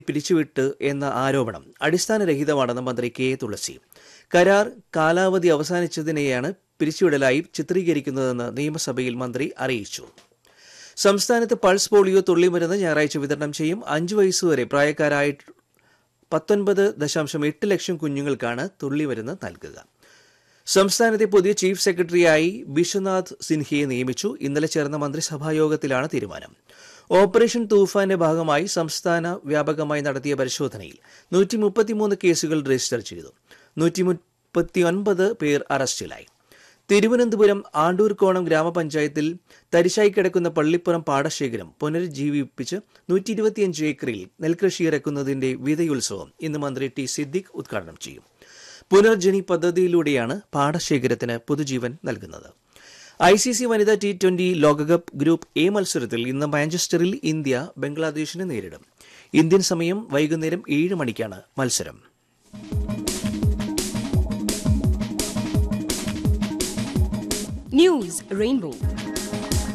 പിരിച്ചുവിട്ട് എന്ന ആരോപണം അടിസ്ഥാനരഹിതമാണെന്ന് മന്ത്രി കെ തുളസി കരാർ കാലാവധി അവസാനിച്ചതിനെയാണ് പിരിച്ചുവിടലായി ചിത്രീകരിക്കുന്നതെന്ന് നിയമസഭയിൽ മന്ത്രി അറിയിച്ചു സംസ്ഥാനത്ത് പൾസ് പോളിയോ തുള്ളിമരുന്ന് ഞായറാഴ്ച വിതരണം ചെയ്യും അഞ്ചു വയസ്സുവരെ പ്രായക്കാരായ പത്തൊൻപത് ദശാംശം എട്ട് ലക്ഷം കുഞ്ഞുങ്ങൾക്കാണ് തുള്ളിമരുന്ന് നൽകുക സംസ്ഥാനത്തെ പുതിയ ചീഫ് സെക്രട്ടറിയായി ബിശ്വനാഥ് സിൻഹയെ നിയമിച്ചു ഇന്നലെ ചേർന്ന മന്ത്രിസഭാ യോഗത്തിലാണ് തീരുമാനം ഓപ്പറേഷൻ തൂഫാന്റെ ഭാഗമായി സംസ്ഥാന വ്യാപകമായി നടത്തിയ പരിശോധനയിൽ നൂറ്റി മുപ്പത്തിമൂന്ന് കേസുകൾ രജിസ്റ്റർ ചെയ്തു നൂറ്റി മുപ്പത്തിയൊൻപത് പേർ അറസ്റ്റിലായി തിരുവനന്തപുരം ആണ്ടൂർക്കോണം ഗ്രാമപഞ്ചായത്തിൽ തരിശായി കിടക്കുന്ന പള്ളിപ്പുറം പാടശേഖരം പുനരുജ്ജീവിപ്പിച്ച് നൂറ്റി ഇരുപത്തിയഞ്ച് ഏക്കറിൽ നെൽകൃഷി ഇറക്കുന്നതിന്റെ വിതയുത്സവം ഇന്ന് മന്ത്രി ടി സിദ്ദിഖ് ഉദ്ഘാടനം ചെയ്യും പുനർജനി പദ്ധതിയിലൂടെയാണ് പാടശേഖരത്തിന് പുതുജീവൻ നൽകുന്നത് ഐ സി സി വനിതാ ടി ട്വന്റി ലോകകപ്പ് ഗ്രൂപ്പ് എ മത്സരത്തിൽ ഇന്ന് മാഞ്ചസ്റ്ററിൽ ഇന്ത്യ ബംഗ്ലാദേശിനെ നേരിടും ഇന്ത്യൻ സമയം വൈകുന്നേരം ഏഴ് മണിക്കാണ് മത്സരം News Rainbow.